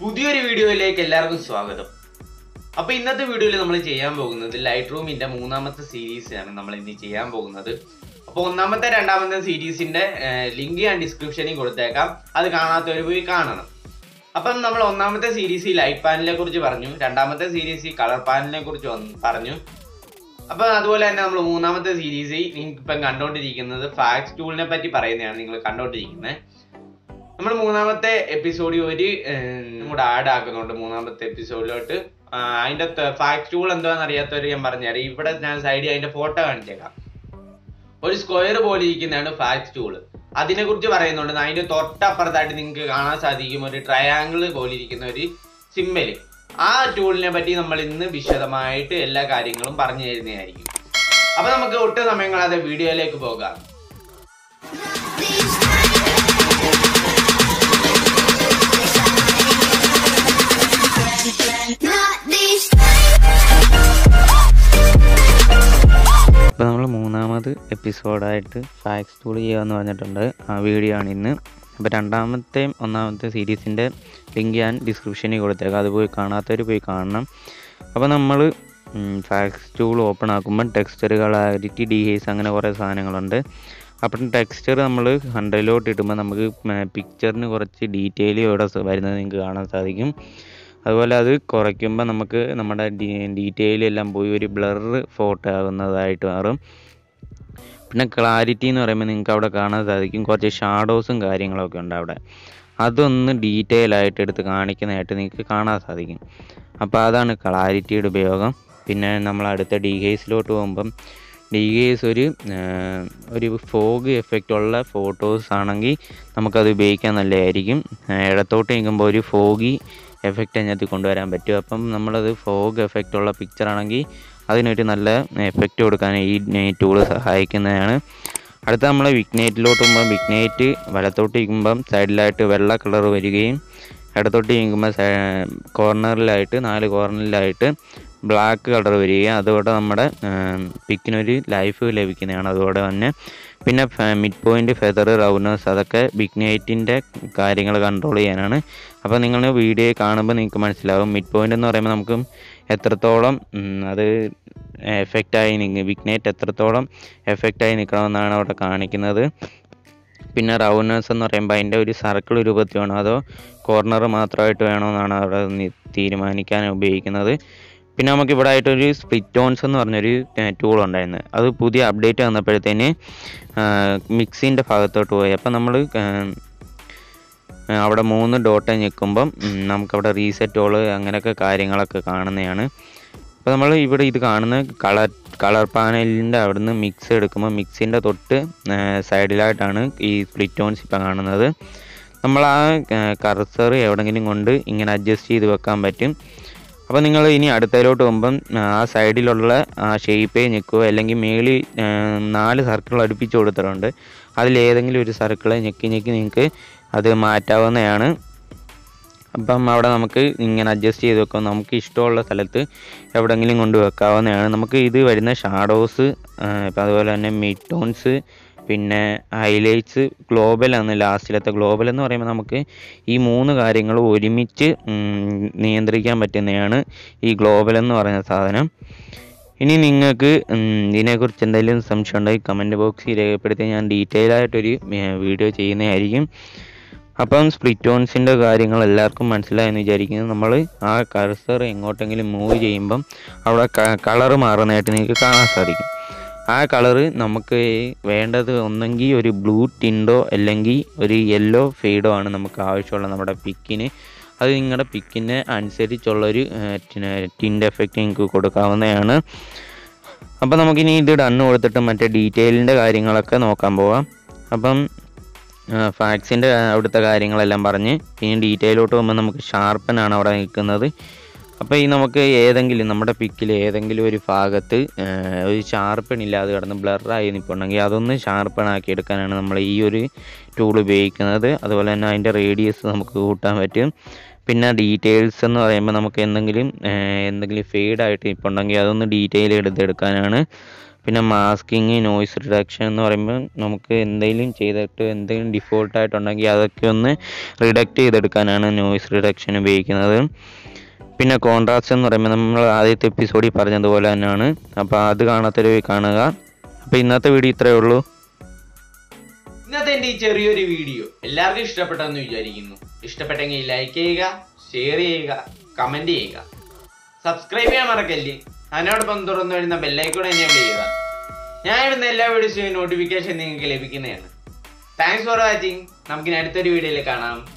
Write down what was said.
പുതിയൊരു വീഡിയോയിലേക്ക് എല്ലാവർക്കും സ്വാഗതം അപ്പൊ ഇന്നത്തെ വീഡിയോയിൽ നമ്മൾ ചെയ്യാൻ പോകുന്നത് ലൈറ്റ് റൂമിന്റെ മൂന്നാമത്തെ സീരീസ് ആണ് നമ്മൾ ഇന്ന് ചെയ്യാൻ പോകുന്നത് അപ്പൊ ഒന്നാമത്തെ രണ്ടാമത്തെ സീരീസിന്റെ ലിങ്ക് ഞാൻ ഡിസ്ക്രിപ്ഷനിൽ കൊടുത്തേക്കാം അത് കാണാത്തവർ പോയി കാണണം അപ്പം നമ്മൾ ഒന്നാമത്തെ സീരീസ് ലൈറ്റ് പാനലിനെ കുറിച്ച് പറഞ്ഞു രണ്ടാമത്തെ സീരീസ് കളർ പാനലിനെ കുറിച്ച് വന്ന് പറഞ്ഞു അപ്പൊ അതുപോലെ തന്നെ നമ്മൾ മൂന്നാമത്തെ സീരീസ് ഇപ്പം കണ്ടോണ്ടിരിക്കുന്നത് ഫാക്സ് ടൂളിനെ പറ്റി പറയുന്നതാണ് നിങ്ങൾ കണ്ടോണ്ടിരിക്കുന്നത് നമ്മൾ മൂന്നാമത്തെ എപ്പിസോഡിൽ ഒരു ഏഹ്, കൂടെ ആഡ് ആക്കുന്നുണ്ട് മൂന്നാമത്തെ എപ്പിസോഡിലോട്ട് അതിന്റെ ഫാക്ട് ടൂൾ എന്താണെന്ന് അറിയാത്തവർ ഞാൻ പറഞ്ഞുതരാം ഇവിടെ ഞാൻ സൈഡിൽ അതിന്റെ ഫോട്ടോ കാണിച്ചേക്കാം ഒരു സ്ക്വയർ പോലെ ഇരിക്കുന്നതാണ് ഫാക്ട് ടൂൾ അതിനെ കുറിച്ച് പറയുന്നുണ്ട് അതിന്റെ തൊട്ടപ്പുറത്തായിട്ട് നിങ്ങൾക്ക് കാണാൻ സാധിക്കും ഒരു ട്രയാങ്കിൾ പോലെ ഇരിക്കുന്ന ഒരു സിമ്മല് ആ ടൂളിനെ പറ്റി നമ്മൾ ഇന്ന് വിശദമായിട്ട് എല്ലാ കാര്യങ്ങളും പറഞ്ഞു തരുന്നതായിരിക്കും അപ്പൊ നമുക്ക് ഒട്ടും സമയം കളയാതെ വീഡിയോയിലേക്ക് പോകാം Not these അപ്പോൾ നമ്മൾ മൂന്നാമത് എപ്പിസോഡായിട്ട് ഫാക്സ് ടൂൾ ചെയ്യാമെന്ന് പറഞ്ഞിട്ടുണ്ട് ആ വീഡിയോ ആണ് ഇന്ന് അപ്പോൾ രണ്ടാമത്തെയും ഒന്നാമത്തെ സീരീസിൻ്റെ ലിങ്ക് ഞാൻ ഡിസ്ക്രിപ്ഷനിൽ കൊടുത്തേക്കാം അത് പോയി കാണാത്തവർ പോയി കാണണം അപ്പോൾ നമ്മൾ ഫാക്സ് ടൂൾ ഓപ്പൺ ആക്കുമ്പോൾ ടെക്സ്ചർ കളാരിറ്റി ഡി ഹേസ് അങ്ങനെ കുറേ സാധനങ്ങളുണ്ട് അപ്പം ടെക്സ്ചർ നമ്മൾ ഹൺഡ്രഡിലോട്ട് ഇടുമ്പോൾ നമുക്ക് പിക്ചറിന് കുറച്ച് ഡീറ്റെയിൽ ഇവിടെ സ- വരുന്നത് നിങ്ങൾക്ക് കാണാൻ സാധിക്കും അതുപോലെ അത് കുറയ്ക്കുമ്പോൾ നമുക്ക് നമ്മുടെ ഡീറ്റെയിൽ എല്ലാം പോയി ഒരു ബ്ലർ ഫോട്ടോ ആകുന്നതായിട്ട് മാറും പിന്നെ ക്ലാരിറ്റി എന്ന് പറയുമ്പോൾ നിങ്ങൾക്ക് അവിടെ കാണാൻ സാധിക്കും കുറച്ച് ഷാഡോസും കാര്യങ്ങളൊക്കെ ഉണ്ട് അവിടെ അതൊന്ന് ഡീറ്റെയിൽ ആയിട്ട് എടുത്ത് കാണിക്കുന്നതായിട്ട് നിങ്ങൾക്ക് കാണാൻ സാധിക്കും അപ്പോൾ അതാണ് ക്ലാരിറ്റിയുടെ ഉപയോഗം പിന്നെ നമ്മൾ അടുത്ത ഡി കേസിലോട്ട് പോകുമ്പം ഡി കേസ് ഒരു ആ, ഒരു ഫോഗ് എഫക്റ്റ് ഉള്ള ഫോട്ടോസ് ആണെങ്കിൽ നമുക്കത് ഉപയോഗിക്കാൻ നല്ലതായിരിക്കും ആ, ഇടത്തോട്ട് നിൽക്കുമ്പോൾ ഒരു ഫോഗി എഫക്റ്റ് അതിനകത്ത് കൊണ്ടുവരാൻ പറ്റും അപ്പം നമ്മളത് ഫോഗ് എഫക്റ്റ് ഉള്ള പിക്ചർ ആണെങ്കിൽ അതിനൊരു നല്ല എഫക്റ്റ് കൊടുക്കാൻ ഈ ടൂള് സഹായിക്കുന്നതാണ് അടുത്ത നമ്മൾ വിഗ്നേറ്റിലോട്ട് പോകുമ്പോൾ വിഗ്നേറ്റ് വലത്തോട്ട് ഇരിക്കുമ്പം സൈഡിലായിട്ട് വെള്ള കളർ വരികയും ഇടത്തോട്ട് ഇരിക്കുമ്പോൾ കോർണറിലായിട്ട് നാല് കോർണറിലായിട്ട് ബ്ലാക്ക് കളർ വരികയും അതോടെ നമ്മുടെ പിക്കിനൊരു ലൈഫ് ലഭിക്കുന്നതാണ് അതോടെ തന്നെ പിന്നെ മിഡ് പോയിന്റ് ഫെദർ റൗനേഴ്സ് അതൊക്കെ ബിഗ്നൈറ്റിൻ്റെ കാര്യങ്ങൾ കൺട്രോൾ ചെയ്യാനാണ് അപ്പോൾ നിങ്ങൾ വീഡിയോ കാണുമ്പോൾ നിങ്ങൾക്ക് മനസ്സിലാവും മിഡ് പോയിന്റ് എന്ന് പറയുമ്പോൾ നമുക്ക് എത്രത്തോളം ഉം, അത് എഫക്റ്റായി നിൽക്കും വിഗ്നേറ്റ് എത്രത്തോളം എഫക്റ്റായി നിൽക്കണമെന്നാണ് അവിടെ കാണിക്കുന്നത് പിന്നെ റൗനേഴ്സ് എന്ന് പറയുമ്പോൾ അതിൻ്റെ ഒരു സർക്കിൾ രൂപത്തിൽ വേണോ അതോ കോർണർ മാത്രമായിട്ട് വേണോ എന്നാണ് അവിടെ നി- തീരുമാനിക്കാൻ ഉപയോഗിക്കുന്നത് പിന്നെ നമുക്ക് ഇവിടെ ആയിട്ടൊരു സ്പ്ലിറ്റ് ഓൺസ് എന്ന് പറഞ്ഞൊരു ടൂൾ ഉണ്ടായിരുന്നു അത് പുതിയ അപ്ഡേറ്റ് വന്നപ്പോഴത്തേന് മിക്സിൻ്റെ ഭാഗത്തോട്ട് പോയി അപ്പം നമ്മൾ അവിടെ മൂന്ന് ഡോട്ട് ഞെക്കുമ്പം ഉം, നമുക്കവിടെ റീസെറ്റ് ഓള് അങ്ങനെയൊക്കെ കാര്യങ്ങളൊക്കെ കാണുന്നതാണ് അപ്പോൾ നമ്മൾ ഇവിടെ ഇത് കാണുന്ന കളർ കളർ പാനലിൻ്റെ അവിടുന്ന് മിക്സ് എടുക്കുമ്പോൾ മിക്സിൻ്റെ തൊട്ട് സൈഡിലായിട്ടാണ് ഈ സ്പ്ലിറ്റ് ഓൺസ് ഇപ്പം കാണുന്നത് നമ്മൾ ആ കർസർ എവിടെങ്കിലും കൊണ്ട് ഇങ്ങനെ അഡ്ജസ്റ്റ് ചെയ്ത് വെക്കാൻ പറ്റും അപ്പോൾ നിങ്ങൾ ഇനി അടുത്തതിലോട്ട് പോകുമ്പം ആ സൈഡിലുള്ള ആ ഷേപ്പേ ഞെക്കുകയോ അല്ലെങ്കിൽ മേളിൽ ആ, നാല് സർക്കിൾ അടുപ്പിച്ച് കൊടുത്തിട്ടുണ്ട് അതിലേതെങ്കിലും ഒരു സർക്കിൾ ഞെക്കി ഞെക്കി നിങ്ങൾക്ക് അത് മാറ്റാവുന്നതാണ് അപ്പം അവിടെ നമുക്ക് ഇങ്ങനെ അഡ്ജസ്റ്റ് ചെയ്ത് വെക്കാം നമുക്ക് ഇഷ്ടമുള്ള സ്ഥലത്ത് എവിടെയെങ്കിലും കൊണ്ട് വെക്കാവുന്നതാണ് നമുക്ക് ഇത് വരുന്ന ഷാഡോസ് ഇപ്പം അതുപോലെ തന്നെ മിഡ് ടോൺസ് പിന്നെ ഹൈലൈറ്റ്സ് ഗ്ലോബലാണ് ലാസ്റ്റിലത്തെ ഗ്ലോബൽ എന്ന് പറയുമ്പോൾ നമുക്ക് ഈ മൂന്ന് കാര്യങ്ങൾ ഒരുമിച്ച് ഉം, നിയന്ത്രിക്കാൻ പറ്റുന്നതാണ് ഈ ഗ്ലോബൽ എന്ന് പറയുന്ന സാധനം ഇനി നിങ്ങൾക്ക് ഉം, ഇതിനെക്കുറിച്ച് എന്തെങ്കിലും സംശയം ഉണ്ടെങ്കിൽ കമൻറ്റ് ബോക്സിൽ രേഖപ്പെടുത്തി ഞാൻ ഡീറ്റെയിൽ ആയിട്ടൊരു ഏർ, വീഡിയോ ചെയ്യുന്നതായിരിക്കും അപ്പം സ്പ്ലിറ്റ് ഓൺസിൻ്റെ കാര്യങ്ങൾ എല്ലാവർക്കും മനസ്സിലായെന്ന് വിചാരിക്കുന്നു നമ്മൾ ആ കർസർ എങ്ങോട്ടെങ്കിലും മൂവ് ചെയ്യുമ്പം അവിടെ കളർ മാറുന്നതായിട്ട് നിങ്ങൾക്ക് കാണാൻ സാധിക്കും ആ കളറ് നമുക്ക് വേണ്ടത് ഒന്നെങ്കിൽ ഒരു ബ്ലൂ ടിൻഡോ അല്ലെങ്കിൽ ഒരു യെല്ലോ ഫെയ്ഡോ ആണ് നമുക്ക് ആവശ്യമുള്ള നമ്മുടെ പിക്കിന് അത് നിങ്ങളുടെ പിക്കിന് അനുസരിച്ചുള്ളൊരു ടിൻഡ് എഫക്റ്റ് നിങ്ങൾക്ക് കൊടുക്കാവുന്നതാണ് അപ്പോൾ നമുക്കിനി ഇത് ഡണ്ണ് കൊടുത്തിട്ട് മറ്റേ ഡീറ്റെയിലിൻ്റെ കാര്യങ്ങളൊക്കെ നോക്കാൻ പോവാം അപ്പം ഫാക്സിൻ്റെ അവിടുത്തെ കാര്യങ്ങളെല്ലാം പറഞ്ഞ് ഇനി ഡീറ്റെയിലോട്ട് പോകുമ്പോൾ നമുക്ക് ഷാർപ്പനാണ് അവിടെ നിൽക്കുന്നത് അപ്പോൾ ഈ നമുക്ക് ഏതെങ്കിലും നമ്മുടെ പിക്കിൽ ഏതെങ്കിലും ഒരു ഭാഗത്ത് ആ, ഒരു ഷാർപ്പൺ ഇല്ലാതെ കിടന്ന് ബ്ലറായി നിൽപ്പുണ്ടെങ്കിൽ അതൊന്ന് ഷാർപ്പൺ ആക്കി എടുക്കാനാണ് നമ്മൾ ഈ ഒരു ടൂൾ ഉപയോഗിക്കുന്നത് അതുപോലെ തന്നെ അതിൻ്റെ റേഡിയസ് നമുക്ക് കൂട്ടാൻ പറ്റും പിന്നെ ഡീറ്റെയിൽസ് എന്ന് പറയുമ്പോൾ നമുക്ക് എന്തെങ്കിലും ആ, എന്തെങ്കിലും ഫെയ്ഡായിട്ട് നിൽപ്പുണ്ടെങ്കിൽ അതൊന്ന് ഡീറ്റെയിൽ എടുത്തെടുക്കാനാണ് പിന്നെ മാസ്കിങ് നോയ്സ് റിഡക്ഷൻ എന്ന് പറയുമ്പോൾ നമുക്ക് എന്തെങ്കിലും ചെയ്തിട്ട് എന്തെങ്കിലും ഡിഫോൾട്ട് ആയിട്ടുണ്ടെങ്കിൽ അതൊക്കെ ഒന്ന് റിഡക്റ്റ് ചെയ്തെടുക്കാനാണ് നോയ്സ് റിഡക്ഷൻ ഉപയോഗിക്കുന്നത് പിന്നെ കോൺട്രാസ്റ്റ് എന്ന് പറയുമ്പോൾ നമ്മൾ ആദ്യത്തെ എപ്പിസോഡിൽ പറഞ്ഞതുപോലെ തന്നെയാണ് അപ്പോൾ അത് കാണാത്തൊരു കാണുക അപ്പോൾ ഇന്നത്തെ വീഡിയോ ഇത്രയേ ഉള്ളൂ ഇന്നത്തെ എൻ്റെ ഈ ചെറിയൊരു വീഡിയോ എല്ലാവർക്കും ഇഷ്ടപ്പെട്ടെന്ന് വിചാരിക്കുന്നു ഇഷ്ടപ്പെട്ടെങ്കിൽ ലൈക്ക് ചെയ്യുക ഷെയർ ചെയ്യുക കമന്റ് ചെയ്യുക സബ്സ്ക്രൈബ് ചെയ്യാൻ മറക്കല്ലേ അതിനോടൊപ്പം തുറന്നു വരുന്ന ബെല്ലൈക്കൂടെ എനേബിൾ ചെയ്യുക ഞാൻ ഇടുന്ന എല്ലാ വീഡിയോസിനും നോട്ടിഫിക്കേഷൻ നിങ്ങൾക്ക് ലഭിക്കുന്നതാണ് താങ്ക്സ് ഫോർ വാച്ചിങ് നമുക്കിനി അടുത്തൊരു വീഡിയോയിൽ കാണാം